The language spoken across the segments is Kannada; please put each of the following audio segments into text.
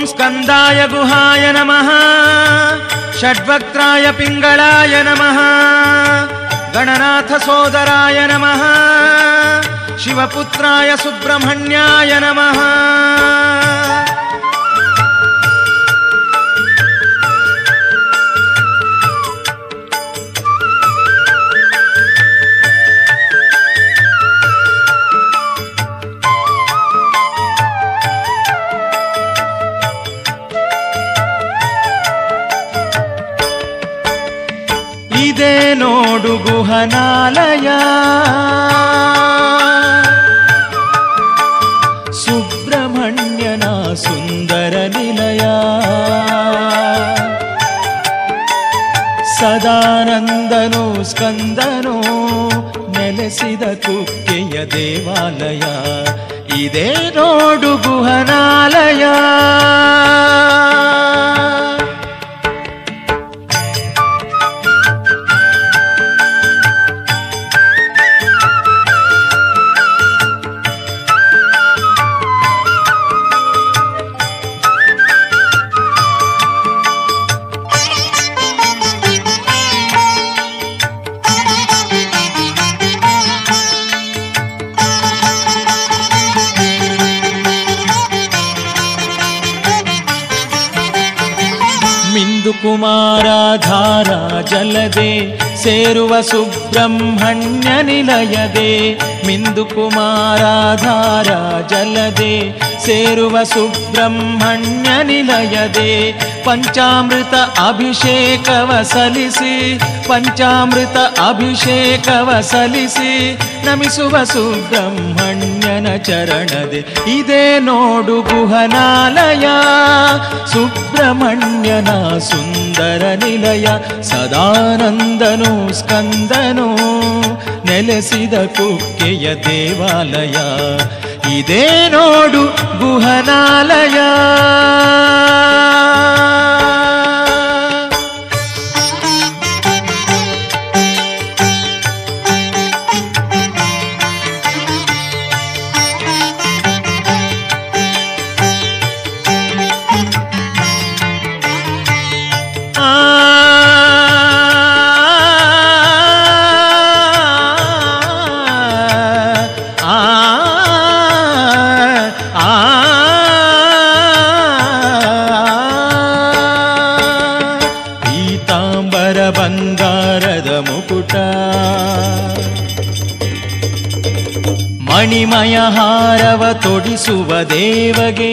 स्कन्दाय गुहाय नमः षड्वक्त्राय पिङ्गळाय नमः गणनाथसोदराय नमः शिवपुत्राय सुब्रह्मण्याय नमः ಇದೇ ನೋಡು ಗುಹನಾಲಯ ಸುಬ್ರಹ್ಮಣ್ಯನ ಸುಂದರ ನಿಲಯ ಸದಾನಂದನು ಸ್ಕಂದನು ನೆಲೆಸಿದ ಕುಕ್ಕೆಯ ದೇವಾಲಯ ಇದೇ ನೋಡು ಗುಹನಾಲಯ ಮಿಂದು ಕುಮಾರಾಧಾರ ಜಲದೆ ಸೇರುವ ಸುಬ್ರಹ್ಮಣ್ಯ ನಿಲಯದೆ ಮಿಂದು ಕುಮಾರಾಧಾರ ಜಲದೆ ಸೇರುವ ಸುಬ್ರಹ್ಮಣ್ಯ ನಿಲಯದೆ ಪಂಚಾಮೃತ ಅಭಿಷೇಕವ ಸಲ್ಲಿಸಿ ಪಂಚಾಮೃತ ಅಭಿಷೇಕವ ಸಲ್ಲಿಸಿ ನಮಿಸುವ ಸುಬ್ರಹ್ಮಣ್ಯನ ಚರಣದೆ ಇದೇ ನೋಡು ಗುಹನಾಲಯ ಸುಬ್ರಹ್ಮಣ್ಯನ ಸುಂದರ ನಿಲಯ ಸದಾನಂದನು ಸ್ಕಂದನು ನೆಲೆಸಿದ ಕುಕ್ಕೆಯ ದೇವಾಲಯ ಇದೇ ನೋಡು ಗುಹನಾಲಯ ಆ ಆ ಆ ಪೀತಾಂಬರ ಬಂಗಾರದ ಮುಕುಟ ಮಣಿಮಯ ಹಾರವ ತೊಡಿಸುವ ದೇವಗೆ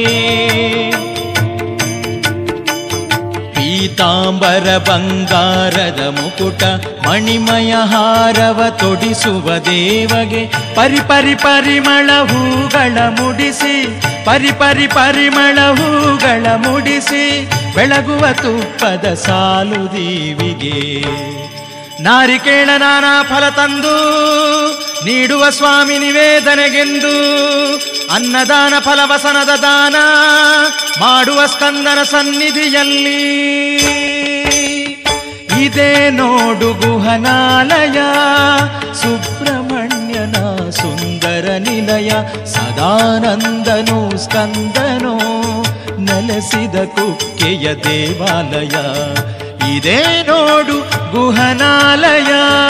ಪೀತಾಂಬರ ಬಂಗಾರದ ಮುಕುಟ ಮಣಿಮಯ ಹಾರವ ತೊಡಿಸುವ ದೇವಗೆ ಪರಿ ಪರಿ ಪರಿಮಳ ಹೂಗಳ ಮುಡಿಸಿ ಪರಿ ಪರಿ ಪರಿಮಳ ಹೂಗಳ ಮುಡಿಸಿ ಬೆಳಗುವ ತುಪ್ಪದ ಸಾಲು ದೀವಿಗೆ ನಾರಿಕೇಳ ನಾನಾ ಫಲ ತಂದು ನೀಡುವ ಸ್ವಾಮಿ ನಿವೇದನೆಗೆಂದು ಅನ್ನದಾನ ಫಲವಸನದ ದಾನ ಮಾಡುವ ಸ್ಕಂದನ ಸನ್ನಿಧಿಯಲ್ಲಿ ಇದೇ ನೋಡು ಗುಹನಾಲಯ ಸುಬ್ರಹ್ಮಣ್ಯನ ಸುಂದರ ನಿಲಯ ಸದಾನಂದನು ಸ್ಕಂದನು ನೆಲೆಸಿದ ಕುಕ್ಕೆಯ ದೇವಾಲಯ ಇದೇ ನೋಡು ಗುಹನಾಲಯ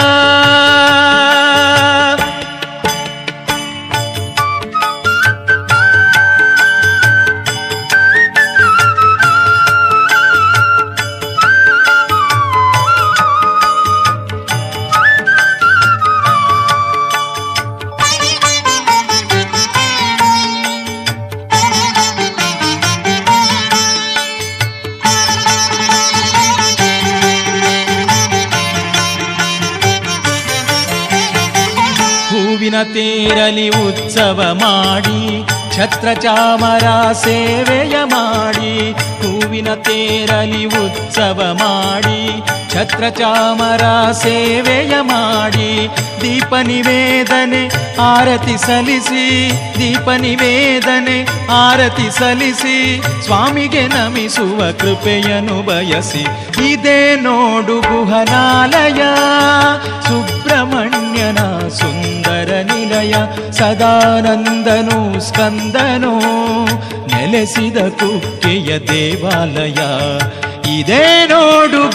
ಹೂವಿನ ತೇರಲಿ ಉತ್ಸವ ಮಾಡಿ ಛತ್ರ ಚಾಮರ ಸೇವೆಯ ಮಾಡಿ ಹೂವಿನ ತೇರಲಿ ಉತ್ಸವ ಮಾಡಿ ಛತ್ರ ಚಾಮರ ಸೇವೆಯ ಮಾಡಿ ದೀಪ ನಿವೇದನೆ ಆರತಿ ಸಲ್ಲಿಸಿ ದೀಪ ನಿವೇದನೆ ಆರತಿ ಸಲ್ಲಿಸಿ ಸ್ವಾಮಿಗೆ ನಮಿಸುವ ಕೃಪೆಯನ್ನು ಬಯಸಿ ಇದೇ ನೋಡು ಗುಹನಾಲಯ ಸುಬ್ರಹ್ಮಣ್ಯನ ಸುಂದರ ನಿಲಯ ತನಯ ಸದಾನಂದನು ಸ್ಕಂದನು ನೆಲೆಸಿದ ಕುಕ್ಕೆಯ ದೇವಾಲಯ ಇದೇ ನೋಡು